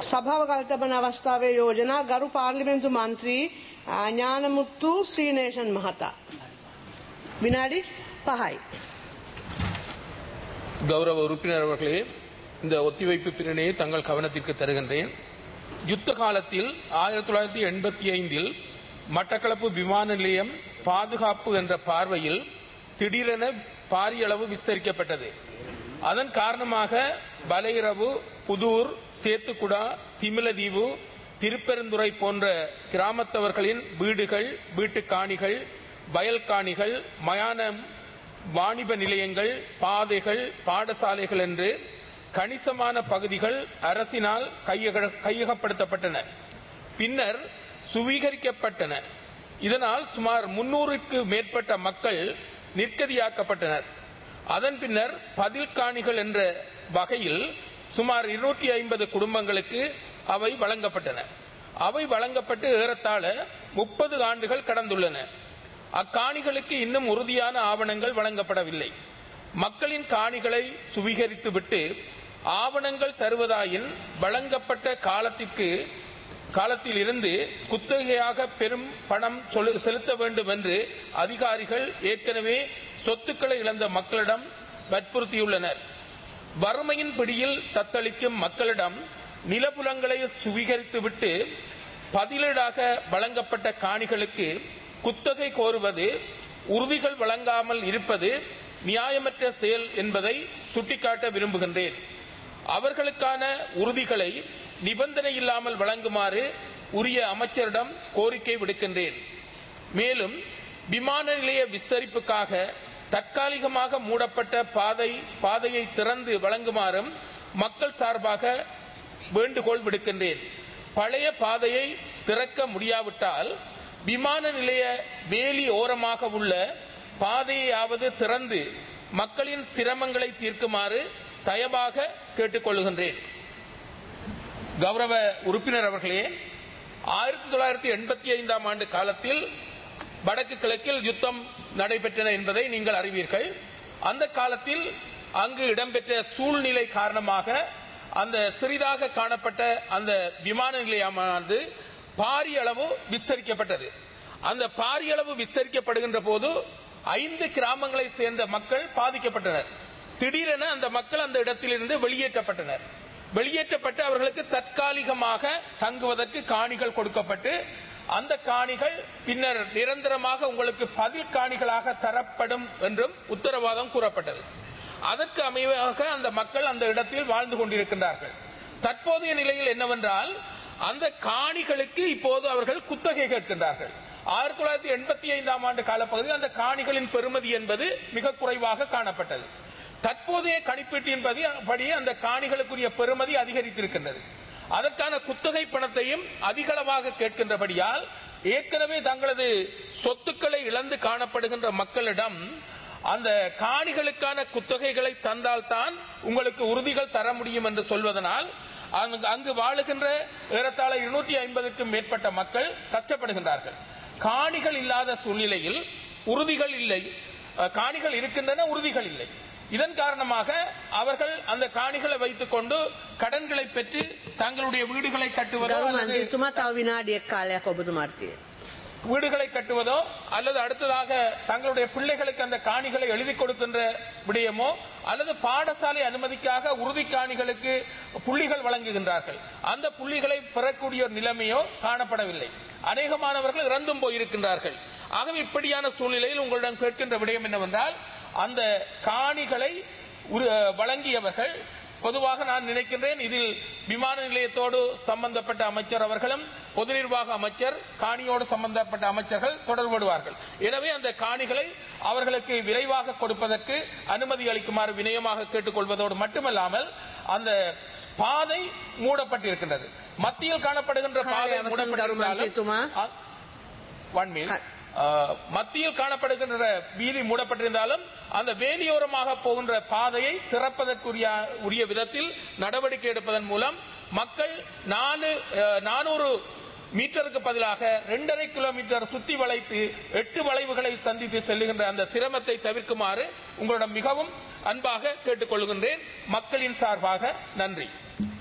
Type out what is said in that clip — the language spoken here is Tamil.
සභාව කල්තබන අවස්ථාවේ යෝජනා ගරු පාර්ලිමෙන්තු මන්ත්‍රී ආ, ඥානමුත්තු ශ්‍රීනේෂන් මහතා. විනාඩි පහයි. கௌரவ உறுப்பினர் அவர்களே இந்த ஒத்திவைப்பு பிரணையை தங்கள் கவனத்திற்கு தருகின்றேன் யுத்த காலத்தில் ஆயிரத்தி தொள்ளாயிரத்தி எண்பத்தி ஐந்தில் மட்டக்களப்பு விமான நிலையம் பாதுகாப்பு என்ற பார்வையில் திடீரென பாரிய அளவு விஸ்தரிக்கப்பட்டது அதன் காரணமாக பலையிரவு புதூர் சேத்துக்குடா திமிலதீவு திருப்பெருந்துறை போன்ற கிராமத்தவர்களின் வீடுகள் வீட்டுக் காணிகள் வயல் காணிகள் மயானம் வாணிப நிலையங்கள் பாதைகள் பாடசாலைகள் என்று கணிசமான பகுதிகள் அரசினால் கையக- கையகப்படுத்தப்பட்டன பின்னர் சுவீகரிக்கப்பட்டன இதனால் சுமார் முன்னூறுக்கு மேற்பட்ட மக்கள் நிர்கதியாக்கப்பட்டனர் அதன் பின்னர் பதில் காணிகள் என்ற வகையில் சுமார் இருநூற்றி ஐம்பது குடும்பங்களுக்கு அவை வழங்கப்பட்டன அவை வழங்கப்பட்டு ஏறத்தாழ முப்பது ஆண்டுகள் கடந்துள்ளன அக்காணிகளுக்கு இன்னும் உறுதியான ஆவணங்கள் வழங்கப்படவில்லை மக்களின் காணிகளை சுவீகரித்துவிட்டு ஆவணங்கள் தருவதாயின் வழங்கப்பட்ட காலத்திற்கு காலத்தில் இருந்து குத்தகையாக பெரும் பணம் சொலு- செலுத்த வேண்டும் என்று அதிகாரிகள் ஏற்கனவே சொத்துக்களை இழந்த மக்களிடம் வற்புறுத்தியுள்ளனர் வறுமையின் பிடியில் தத்தளிக்கும் மக்களிடம் நிலப்புலங்களை சுவீகரித்துவிட்டு பதிலீடாக வழங்கப்பட்ட காணிகளுக்கு குத்தகை கோருவது உறுதிகள் வழங்காமல் இருப்பது நியாயமற்ற செயல் என்பதை சுட்டிக்காட்ட விரும்புகின்றேன் அவர்களுக்கான உறுதிகளை நிபந்தனை இல்லாமல் வழங்குமாறு உரிய அமைச்சரிடம் கோரிக்கை விடுக்கின்றேன் மேலும் விமான நிலைய விஸ்தரிப்புக்காக தற்காலிகமாக மூடப்பட்ட பாதை பாதையை திறந்து வழங்குமாறும் மக்கள் சார்பாக வேண்டுகோள் விடுக்கின்றேன் பழைய பாதையை திறக்க முடியாவிட்டால் விமான நிலைய வேலி ஓரமாக உள்ள பாதையாவது திறந்து மக்களின் சிரமங்களை தீர்க்குமாறு தயவாக கேட்டுக்கொள்கின்றேன் கௌரவ உறுப்பினர் அவர்களே ஆயிரத்தி தொள்ளாயிரத்தி எண்பத்தி ஐந்தாம் ஆண்டு காலத்தில் வடக்கு கிழக்கில் யுத்தம் நடைபெற்றன என்பதை நீங்கள் அறிவீர்கள் அந்த காலத்தில் அங்கு இடம்பெற்ற சூழ்நிலை காரணமாக அந்த சிறிதாக காணப்பட்ட அந்த விமான நிலையமானது பாரிய அளவு விஸ்தரிக்கப்பட்டது அந்த பாரிய அளவு விஸ்தரிக்கப்படுகின்ற போது ஐந்து கிராமங்களை சேர்ந்த மக்கள் பாதிக்கப்பட்டனர் திடீரென அந்த மக்கள் அந்த இடத்திலிருந்து வெளியேற்றப்பட்டனர் வெளியேற்றப்பட்டு அவர்களுக்கு தற்காலிகமாக தங்குவதற்கு காணிகள் கொடுக்கப்பட்டு அந்த காணிகள் பின்னர் நிரந்தரமாக உங்களுக்கு பதில் காணிகளாக தரப்படும் என்றும் உத்தரவாதம் கூறப்பட்டது அதற்கு அமைவாக அந்த மக்கள் அந்த இடத்தில் வாழ்ந்து கொண்டிருக்கின்றார்கள் தற்போதைய நிலையில் என்னவென்றால் அந்த காணிகளுக்கு இப்போது அவர்கள் குத்தகை கேட்கின்றார்கள் ஆயிரத்தி தொள்ளாயிரத்தி எண்பத்தி ஐந்தாம் ஆண்டு காலப்பகுதியில் அந்த காணிகளின் பெறுமதி என்பது மிக குறைவாக காணப்பட்டது தற்போதைய கணிப்பீட்டின் படி- படி அந்த காணிகளுக்குரிய பெறுமதி அதிகரித்திருக்கின்றது அதற்கான குத்தகை பணத்தையும் அதிகளவாக கேட்கின்றபடியால் ஏற்கனவே தங்களது சொத்துக்களை இழந்து காணப்படுகின்ற மக்களிடம் அந்த காணிகளுக்கான குத்தகைகளை தந்தால்தான் உங்களுக்கு உறுதிகள் தர முடியும் என்று சொல்வதனால் அங்கு- அங்கு வாழுகின்ற ஏறத்தாழ இருநூற்றி ஐம்பதுக்கும் மேற்பட்ட மக்கள் கஷ்டப்படுகின்றார்கள் காணிகள் இல்லாத சூழ்நிலையில் உறுதிகள் இல்லை அஹ், காணிகள் இருக்கின்றன உறுதிகள் இல்லை இதன் காரணமாக அவர்கள் அந்த காணிகளை வைத்துக் கொண்டு கடன்களை பெற்று தங்களுடைய வீடுகளை கட்டுவதோ ගරු அல்லது මන්ත්‍රීතුමා තව විනාඩියක් කාලයක් ඔබතුමාට තියෙනවා. வீடுகளை கட்டுவதோ அல்லது அடுத்ததாக தங்களுடைய பிள்ளைகளுக்கு அந்த காணிகளை எழுதி கொடுக்கின்ற விடயமோ அல்லது பாடசாலை அனுமதிக்காக உறுதி காணிகளுக்கு புள்ளிகள் வழங்குகின்றார்கள் அந்த புள்ளிகளை பெறக்கூடிய ஒரு நிலைமையோ காணப்படவில்லை அநேகமானவர்கள் இறந்தும் போயிருக்கின்றார்கள் ஆகவே இப்படியான சூழ்நிலையில் உங்களிடம் கேட்கின்ற விடயம் என்னவென்றால் அந்த காணிகளை உரு- வழங்கியவர்கள் பொதுவாக நான் நினைக்கின்றேன் இதில் விமான நிலையத்தோடு சம்பந்தப்பட்ட அமைச்சர் அவர்களும் பொது நிர்வாக அமைச்சர் காணியோடு சம்பந்தப்பட்ட அமைச்சர்கள் தொடர்படுவார்கள் எனவே அந்த காணிகளை அவர்களுக்கு விரைவாக கொடுப்பதற்கு அனுமதி அளிக்குமாறு வினயமாக கேட்டுக்கொள்வதோடு மட்டுமல்லாமல் அந்த பாதை மூடப்பட்டிருக்கின்றது மத்தியில் காணப்படுகின்ற பாதை காலை அவசரம் கரு மந்திரித்துமா. மூடப்பட்டிருந்தாலும் ஒன் மினிட் மத்தியில் காணப்படுகின்ற வீதி மூடப்பட்டிருந்தாலும் அந்த வேலியோரமாக போகின்ற பாதையை திறப்பதற்குரிய உரிய விதத்தில் நடவடிக்கை எடுப்பதன் மூலம் மக்கள் நாலு அஹ், நானூறு மீட்டருக்கு பதிலாக இரண்டரை கிலோமீட்டர் சுத்தி வளைத்து எட்டு வளைவுகளை சந்தித்து செல்லுகின்ற அந்த சிரமத்தை தவிர்க்குமாறு உங்களிடம் மிகவும் அன்பாக கேட்டுக்கொள்கின்றேன் மக்களின் சார்பாக நன்றி